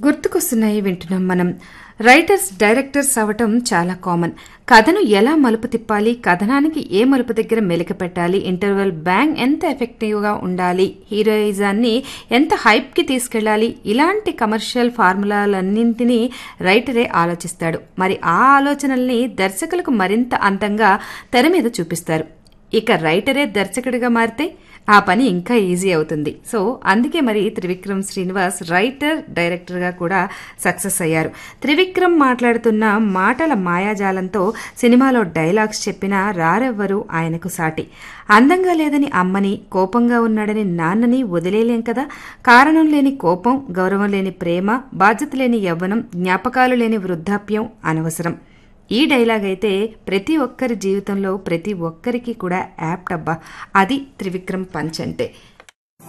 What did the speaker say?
గుర్తుకొస్తున్నాయి వింటున్నాం మనం రైటర్స్ డైరెక్టర్స్ అవటం చాలా కామన్ కథను ఎలా మలుపు తిప్పాలి కథనానికి ఏ మలుపు దగ్గర మెలిక పెట్టాలి ఇంటర్వెల్ బ్యాంగ్ ఎంత ఎఫెక్టివ్గా ఉండాలి హీరోయిజాన్ని ఎంత హైప్కి తీసుకెళ్ళాలి ఇలాంటి కమర్షియల్ ఫార్ములాలన్నింటినీ రైటరే ఆలోచిస్తాడు మరి ఆ ఆలోచనల్ని దర్శకులకు మరింత అందంగా తెర మీద చూపిస్తారు ఇక రైటరే దర్శకుడిగా మారితే ఆ పని ఇంకా ఈజీ అవుతుంది సో అందుకే మరి త్రివిక్రమ్ శ్రీనివాస్ రైటర్ డైరెక్టర్గా కూడా సక్సెస్ అయ్యారు త్రివిక్రమ్ మాట్లాడుతున్న మాటల మాయాజాలంతో సినిమాలో డైలాగ్స్ చెప్పినా రారెవ్వరు ఆయనకు సాటి అందంగా లేదని అమ్మని కోపంగా ఉన్నాడని నాన్నని వదిలేలేం కదా కారణం లేని కోపం గౌరవం లేని ప్రేమ బాధ్యత లేని యవ్వనం జ్ఞాపకాలు లేని వృద్ధాప్యం అనవసరం ఈ డైలాగ్ అయితే ప్రతి ఒక్కరి జీవితంలో ప్రతి ఒక్కరికి కూడా యాప్ట్ అబ్బా అది త్రివిక్రమ్ పంచ్ అంటే